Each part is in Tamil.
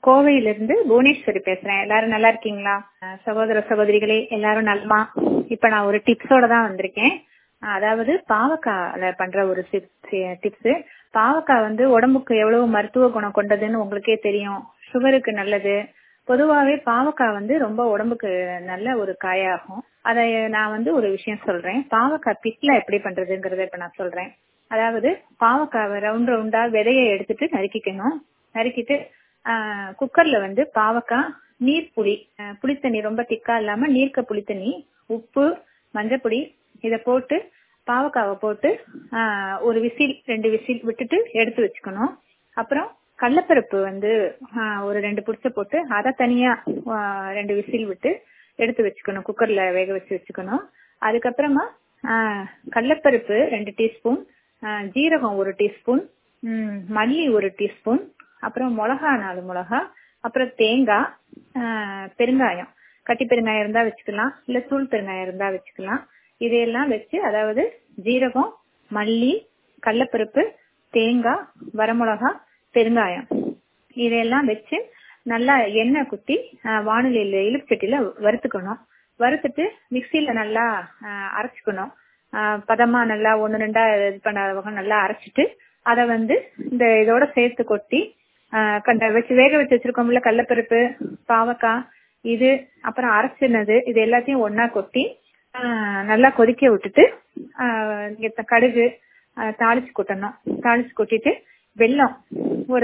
கோவையிலிருந்து புவனேஸ்வரி பேசுறேன் எல்லாரும் நல்லா இருக்கீங்களா அஹ் சகோதர சகோதரிகளே எல்லாரும் நலமா இப்ப நான் ஒரு டிப்ஸோட தான் வந்திருக்கேன் அஹ் அதாவது பாவக்கால பண்ற ஒரு டிப்ஸ் பாவக்காய் வந்து உடம்புக்கு எவ்வளவு மருத்துவ குணம் கொண்டதுன்னு உங்களுக்கே தெரியும் சுகருக்கு நல்லது பொதுவாவே பாவக்காய் வந்து ரொம்ப உடம்புக்கு நல்ல ஒரு காயாகும் அதை நான் வந்து ஒரு விஷயம் சொல்றேன் பாவக்காய் பிட்ல எப்படி பண்றதுங்கிறத இப்ப நான் சொல்றேன் அதாவது பாவக்காவை ரவுண்ட் ரவுண்டா விதையை எடுத்துட்டு நறுக்கிக்கணும் நறுக்கிட்டு ஆஹ் குக்கர்ல வந்து பாவக்காய் நீர் புளி ஆஹ் புளித்தண்ணி ரொம்ப திக்கா இல்லாம நீர்க்க புளித்தண்ணி உப்பு மஞ்சப்பொடி இத போட்டு பாவக்காவை போட்டு ஆஹ் ஒரு விசில் ரெண்டு விசில் விட்டுட்டு எடுத்து வச்சுக்கணும் அப்புறம் கடலப்பருப்பு வந்து ஆஹ் ஒரு ரெண்டு புடிச்ச போட்டு அதை தனியா ஆஹ் ரெண்டு விசில் விட்டு எடுத்து வச்சுக்கணும் குக்கர்ல வேக வச்சு வச்சுக்கணும் அதுக்கப்புறமா ஆஹ் கடலப்பருப்பு ரெண்டு டீஸ்பூன் ஆஹ் ஜீரகம் ஒரு டீஸ்பூன் உம் மல்லி ஒரு டீஸ்பூன் அப்புறம் மிளகா நாலு மிளகா அப்புறம் தேங்காய் ஆஹ் பெருங்காயம் கட்டி பெருங்காயம் இருந்தா வச்சுக்கலாம் இல்ல தூள் பெருங்காயம் இருந்தா வச்சுக்கலாம் இதையெல்லாம் வச்சு அதாவது ஜீரகம் மல்லி கடலப்பருப்பு தேங்காய் வரமிளகா பெருங்காயம் இதையெல்லாம் வச்சு நல்லா எண்ணெய் குத்தி ஆஹ் வானிலையில இழுச்சட்டியில வறுத்துக்கணும் வறுத்துட்டு மிக்சியில நல்லா ஆஹ் அரைச்சுக்கணும் ஆஹ் பதமா நல்லா ஒண்ணு ரெண்டா இது பண்ண வகை நல்லா அரைச்சிட்டு அதை வந்து இந்த இதோட சேர்த்து கொட்டி ஆஹ் கண்ட வச்சு வேக வச்சு வச்சிருக்கோம்ல கடலப்பருப்பு பாவக்காய் இது அப்புறம் அரைச்சினது இது எல்லாத்தையும் ஒன்னா கொட்டி ஆஹ் நல்லா கொதிக்க விட்டுட்டு ஆஹ் இங்க கடுகு ஆஹ் தாளிச்சு கொட்டணும் தாளிச்சு கொட்டிட்டு வெல்லம் ஒரு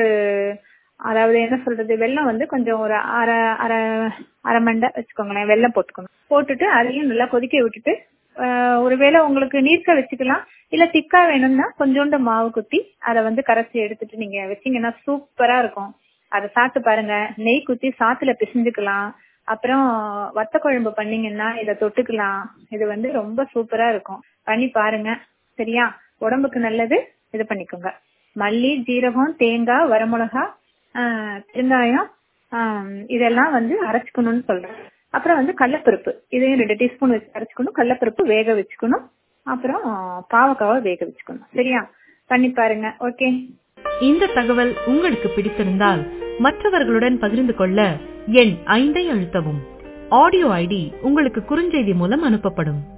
அதாவது என்ன சொல்றது வெல்லம் வந்து கொஞ்சம் ஒரு அரை அரை அரை மண்டை வச்சுக்கோங்களேன் வெல்லம் போட்டுக்கணும் போட்டுட்டு அதையும் நல்லா கொதிக்க விட்டுட்டு ஆஹ் ஒருவேளை உங்களுக்கு நீர்க்க வச்சுக்கலாம் இல்ல திக்கா வேணும்னா கொஞ்சோண்டு மாவு குத்தி அதை வந்து கரைச்சி எடுத்துட்டு நீங்க வச்சீங்கன்னா சூப்பரா இருக்கும் அதை சாப்பிட்டு பாருங்க நெய் குத்தி சாத்துல பிசைஞ்சுக்கலாம் அப்புறம் வத்த குழம்பு பண்ணீங்கன்னா இத தொட்டுக்கலாம் இது வந்து ரொம்ப சூப்பரா இருக்கும் பண்ணி பாருங்க சரியா உடம்புக்கு நல்லது இது பண்ணிக்கோங்க மல்லி ஜீரகம் தேங்காய் வரமிளகா ஆஹ் பெருங்காயம் ஆஹ் இதெல்லாம் வந்து அரைச்சுக்கணும்னு சொல்றேன் அப்புறம் வந்து கடலப்பருப்பு இதையும் ரெண்டு டீஸ்பூன் வச்சு அரைச்சுக்கணும் கடலப்பருப்பு வேக வச்சுக்கணும் அப்புறம் பாவக்காவை வேக வச்சுக்கணும் சரியா பண்ணி பாருங்க ஓகே இந்த தகவல் உங்களுக்கு பிடித்திருந்தால் மற்றவர்களுடன் பகிர்ந்து கொள்ள எண் ஐந்தை அழுத்தவும் ஆடியோ ஐடி உங்களுக்கு குறுஞ்செய்தி மூலம் அனுப்பப்படும்